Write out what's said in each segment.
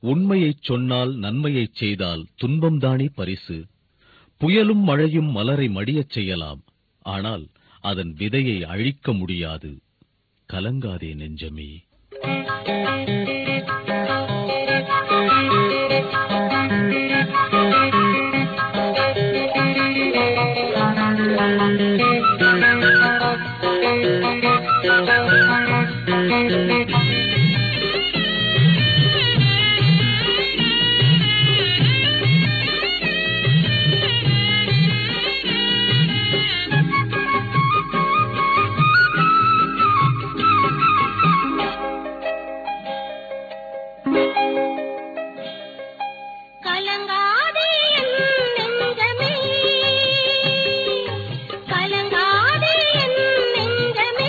உண்மையைச் சொன்னால் நன்மையைச் செய்தால் துன்பம்தானே பரிசு புயலும் மழையும் மலரை மடியச் செய்யலாம் ஆனால் அதன் விதையை அழிக்க முடியாது கலங்காதே நெஞ்சமே கலங்காதே என் நெஞ்சமே கலங்காதே என் நெஞ்சமே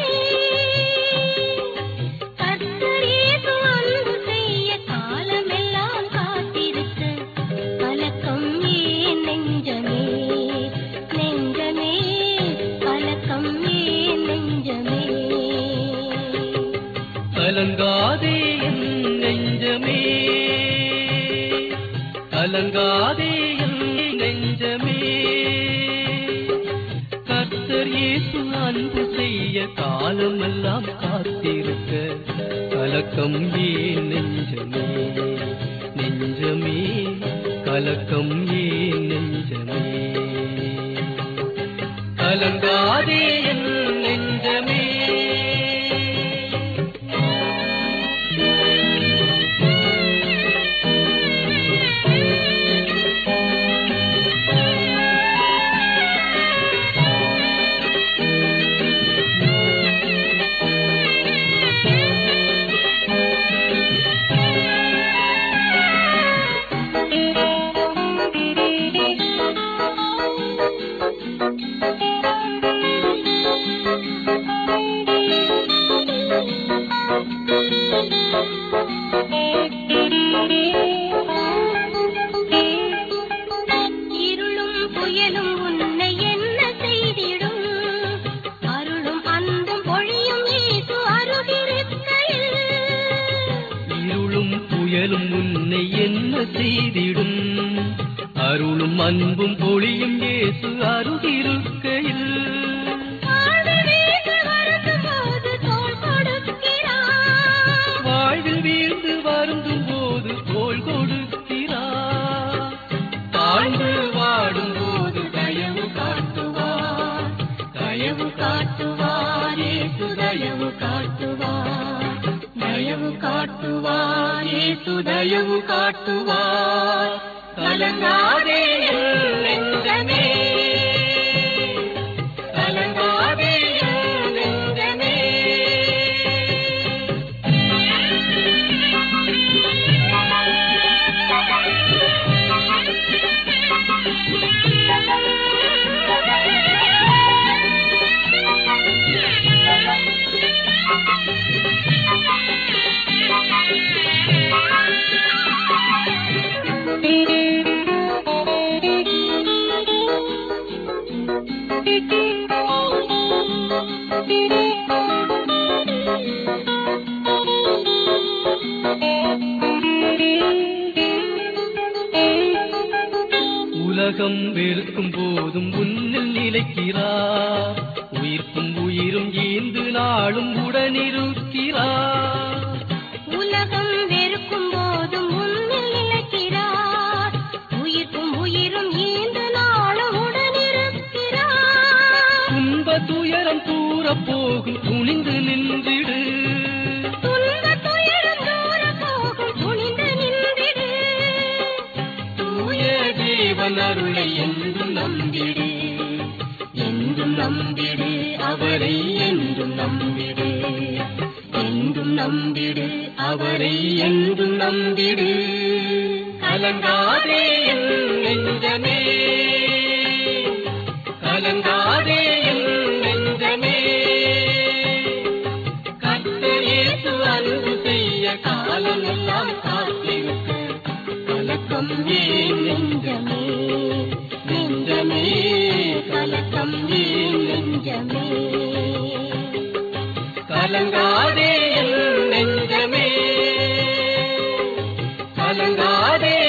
கர்த்தர் இயேசு அன்பு செய்ய காலமெல்லாம் காத்திருக்க கலக்கம் ஏன் நெஞ்சமே நெஞ்சமே கலக்கம் ஏன் நெஞ்சமே கலங்காதே என் நெஞ்சமே கலங்காதே என் நெஞ்சமே கர்த்தர் இயேசு அன்பு செய்ய காலமெல்லாம் காத்திருக்க கலக்கம் ஏன் நெஞ்சமே நெஞ்சமே கலக்கம் ஏன் நெஞ்சமே கலங்காதே என் நெஞ்சமே இருளும் புயலும் உன்னை என்ன செய்திடும் அருளும் அன்பும் பொழியும் இயேசு அருகிருக்கையில் இருளும் புயலும் உன்னை என்ன செய்திடும் அருளும் அன்பும் பொழியும் இயேசு அருகிருக்கையில் வாழ்வு வீழ்ந்து வருந்தும்போது தோள் கொடுக்கிறார். வாழ்வில் வீழ்ந்து வருந்தும் போது தோள் கொடுக்கிறார் தாழ்ந்து வாடும் போது தயவு காட்டுவார் தயவு காட்டுவார் இயேசு தயவு காட்டுவார் தயவு காட்டுவார் இயேசு தயவு காட்டுவார் கலங்காதே என் நெஞ்சமே கலங்காதே என் நெஞ்சமே உலகம் வெறுக்கும் போதும் உன்னில் நிலைக்கிறார் உயிர்க்கும் உயிரும் ஈந்து நாளும் உடனிருக்கிறார் உலகம் வெறுக்கும் போதும் உன்னில் நிலைக்கிறார் உயிர்க்கும் உயிரும் ஈந்த நாளும் உடனிருக்கிறார் துன்ப துயரம் தூர போகும் துணிந்து நின்றிடு துன்ப துயரம் தூர போகும் துணிந்து நின்றிடு தூய தேவன் அருளை என்றும் நம்பிடு என்றும் நம்பிடு அவரை என்றும் நம்பிடு என்றும் நம்பிடு அவரை என்றும் நம்பிடு கலங்காதே என் நெஞ்சமே கலங்காதே என் நெஞ்சமே கர்த்தர் இயேசு அன்பு செய்ய காலமெல்லாம் காத்திருக்க கலக்கம் ஏன் நெஞ்சமே நெஞ்சமே கலக்கம் ஏன் நெஞ்சமே கலங்காதே என் நெஞ்சமே கலங்காதே